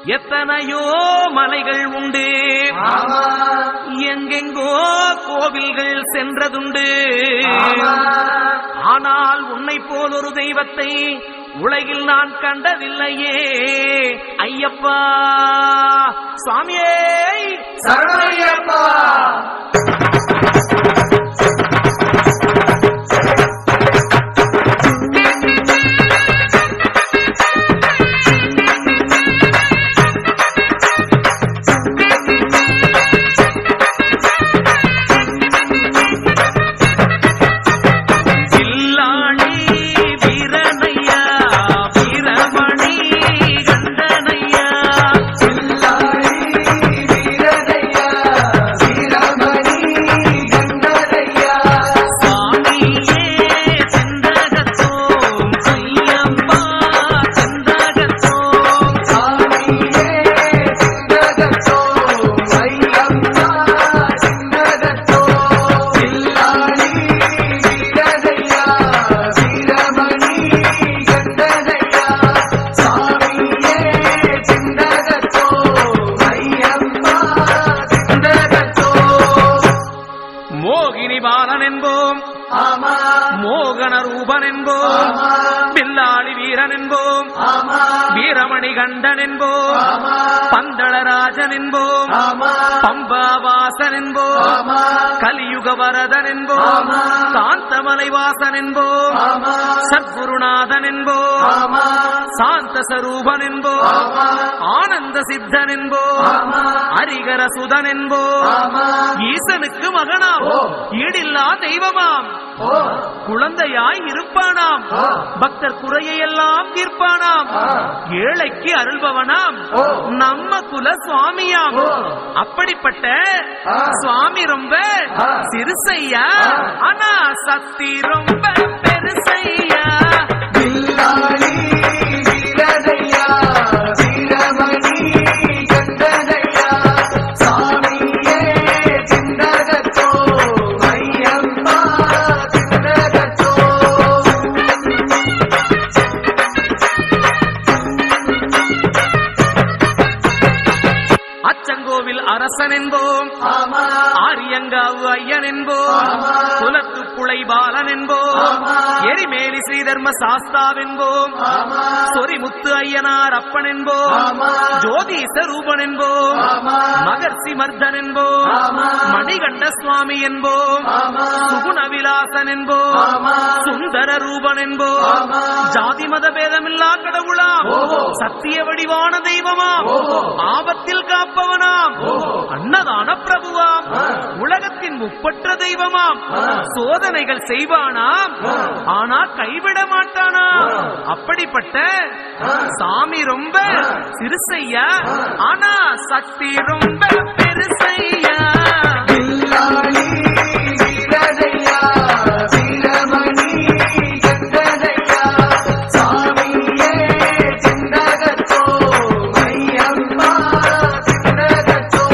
எத்தனையோ மலைகள் உண்டு ஆமா எங்கெங்கோ கோவில்கள் சென்றதுண்டு ஆமா ஆனால் உன்னை போல் ஒரு தெய்வத்தை உலகில் நான் கண்டதில்லையே ஐயப்பா சுவாமியே சரணையப்பா கில்லாடி வீரனையா வீரமணி கண்டனையா சில்லாடி வீரனையா வீரமணி கண்டனையா சுவாமியே செந்தகத்தோம் ஐயப்பா செந்தகத்தோம் சாமியே சிந்தகத்தோ ஐயப்பா சிந்தகத்தோ சில்லாடி வீரனையா வீரமணி கண்டனையா சாமியே சிந்தகத்தோ ஐயப்பா சிந்தகத்தோ மோகினி பாலன் என்போம் ஆமா மோகன ரூபன் என்போம் ஆமா பில்லாளி வீரன் என்போம் ஆமா வீரமணி கண்டன் என்போம் ஆமா பந்தளராஜன் என்போம் ஆமா பம்பாவாசன் என்போம் ஆமா கலியுக வரதன் என்போம் ஆமா. காந்தமலை வாசன் என்போம் ஆமா சத்குருநாதன் என்போம் ஆமா சாந்த சரூபன் என்போம் ஆமா ஆனந்த சித்தன் என்போம் ஆமா ஹரிகர சுதன் என்போம் ஆமா ஈசனுக்கு மகனாம் ஓ. ஈடில்லா தெய்வமாம் ஓ குழந்தையாய் இருப்பானாம் ஆ. பக்தர் குறையெல்லாம் தீர்ப்பானாம் ஆ. ஏழைக்கு அருள்பவனாம் ஓ. நம்ம குல சுவாமியாம் ஓ. அப்படிப்பட்ட ஆ. சுவாமி ரொம்ப ஆ. சிறுசையா ஆ. ஆனா சக்தி ரொம்ப பெருசையா பில்லாளி வீரனையா வீரமணி கண்டனையா சாமியே சிந்தகத்தோ ஐயப்பா சிந்தகத்தோ அச்சங்கோவில் அரசன் என்போம் ஆமா ஆரியங்காவு ஐயன் என்போம் ஆமா. குலத்து புலை பாலன் என்போம் ஆமா. எரிமேலி ஸ்ரீதர்ம சாஸ்தாவென்போம் ஆமா சொரிமுத்து ஐயனார் அப்பன் என்போம் ஆமா ஜோதிச ரூபன் என்போம் ஆமா மகர்ஷி மர்தன் என்போம் ஆமா. மணிகண்ட சுவாமி என்போம் ஆமா சுகுண விலாசன் என்போம் ஆமா சுந்தர ரூபன் என்போம் ஆமா. ஜாதி மத பேதமில்லா கடவுளாம் ஓஹோ. சத்திய வடிவான தெய்வமாம் ஓஹோ. ஆபத்தில் காப்பவனாம் ஓஹோ. அன்னதான பிரபுவாம் ஆ. உலகத்தின் முப்பற்ற தெய்வமாம் ஆ. சோதனைகள் செய்வானாம் ஆ. ஆனா கைவிட மாட்டானாம் ஆ. அப்படிப்பட்ட ஆ. சாமி ரொம்ப ஆ. சிறுசையா ஆ. ஆனா சக்தி ரொம்ப பெருசையா பில்லாளி வீரனையா வீரமணி கண்டனையா சாமியே சிந்தகத்தோ ஐயப்பா சிந்தகத்தோ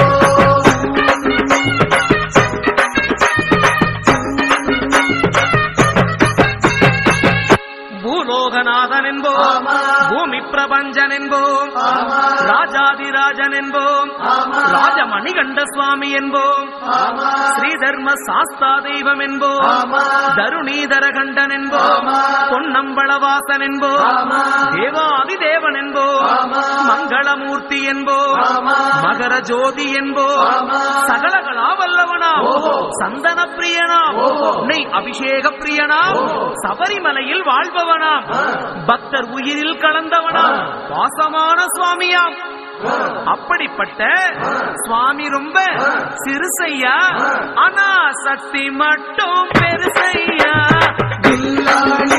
பூலோகநாதன் என்போம் ஆமா. பூமி பிரபஞ்சன் என்போம் ஆமா ராஜாதிராஜன் என்போம் ஆமா ராஜமணிகண்ட சுவாமி என்போம் ஆமா ஸ்ரீதர்ம சாஸ்தா தெய்வம் என்போம் ஆமா தருணீதர கண்டன் என்போம் ஆமா. பொன்னம்பளவாசன் என்போம் ஆமா தேவாதி தேவன் என்போம் ஆமா. மங்களமூர்த்தி என்போம் ஆமா. மகர ஜோதி என்போம் ஆமா. சகலகலா வல்லவனாம் ஓஹோ. சந்தன பிரியனாம் ஓஹோ. நெய் அபிஷேக பிரியனாம் ஓஹோ. சபரிமலையில் வாழ்பவனாம் ஆ. பக்தர் உயிரில் கலந்தவனாம் ஆ. பாசமான சுவாமியாம் ஆ. அப்படிப்பட்ட ஆ. சுவாமி ரொம்ப ஆ. சிறுசையா ஆ. ஆனா சக்தி மட்டும் பெருசையா பில்லாளி